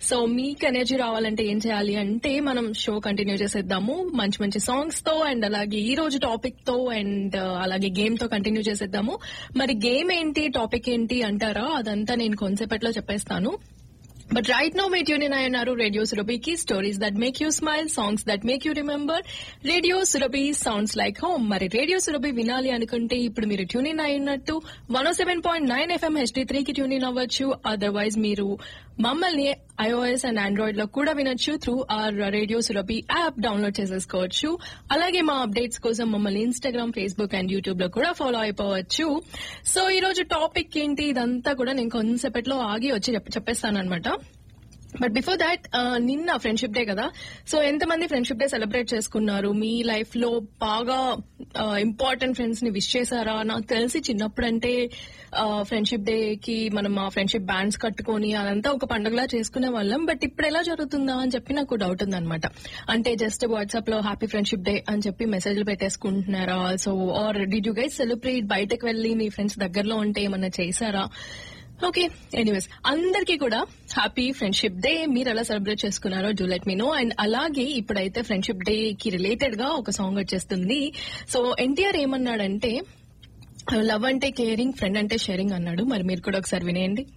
so మీకు energy రావాలంటే ఏం చేయాలి అంటే మనం షో కంటిన్యూ చేసేద్దాము మంచి మంచి సాంగ్స్ తో అండ్ అలాగే ఈ రోజు టాపిక్ తో అండ్ అలాగే గేమ్ తో కంటిన్యూ చేసేద్దాము మరి గేమ్ ఏంటి టాపిక్ ఏంటి అంటారా అదంతా నేను కొంతసేపట్లో చెప్పేస్తాను బట్ రైట్ నో మీ ట్యూన్ ఇన్ అయ్యన్నారు రేడియో సురభికి stories that make you smile songs that make you remember radio Surabhi sounds like home మరి రేడియో సురభి వినాలి అనుకుంటే ఇప్పుడు మీరు ట్యూన్ ఇన్ అయినట్టు one seven point nine FM HD three కి ట్యూన్ ఇన్ అవ్వచ్చు అదర్వైజ్ మీరు మమ్మల్ని ఐఓఎస్ అండ్ ఆండ్రాయిడ్ లో కూడా వినొచ్చు through our radio Surabhi app download చేసేసుకోవచ్చు అలాగే మా అప్డేట్స్ కోసం మమ్మల్ని ఇన్స్టాగ్రామ్ ఫేస్బుక్ అండ్ యూట్యూబ్ లో కూడా ఫాలో అయిపోవచ్చు సో ఈ రోజు టాపిక్ ఏంటి ఇదంతా కూడా నేను కొంతసేపట్లో ఆగి వచ్చి చెప్- చెప్పేస్తాను అనమాట బట్ బిఫోర్ దాట్ నిన్న ఫ్రెండ్షిప్ డే కదా సో ఎంతమంది ఫ్రెండ్షిప్ డే సెలబ్రేట్ చేసుకున్నారు మీ లైఫ్ లో బాగా ఇంపార్టెంట్ ఫ్రెండ్స్ ని విష్ చేశారా నాకు తెలిసి చిన్నప్పుడు అంటే ఫ్రెండ్షిప్ డే కి మనం ఆ ఫ్రెండ్షిప్ బ్యాండ్స్ కట్టుకొని అదంతా ఒక పండుగలా చేసుకునే వాళ్ళం బట్ ఇప్పుడు ఎలా జరుగుతుందా అని చెప్పి నాకు డౌట్ ఉందన్నమాట అంటే జస్ట్ వాట్సాప్ లో హ్యాపీ ఫ్రెండ్షిప్ డే అని చెప్పి మెసేజ్లు పెట్టేసుకుంటున్నారా so or did you guys celebrate బయటకు వెళ్ళి మీ ఫ్రెండ్స్ దగ్గరలో ఉంటే ఏమన్నా చేశారా ఓకే ఎనీవేస్ అందరికీ కూడా హ్యాపీ ఫ్రెండ్షిప్ డే మీరు ఎలా సెలబ్రేట్ చేసుకున్నారో do let me know and అలాగే ఇప్పుడైతే ఫ్రెండ్షిప్ డే కి రిలేటెడ్ గా ఒక సాంగ్ వచ్చేస్తుంది సో ఎన్టీఆర్ ఏమన్నాడంటే లవ్ అంటే కేరింగ్ ఫ్రెండ్ అంటే షేరింగ్ అన్నాడు మరి మీరు కూడా ఒకసారి వినేయండి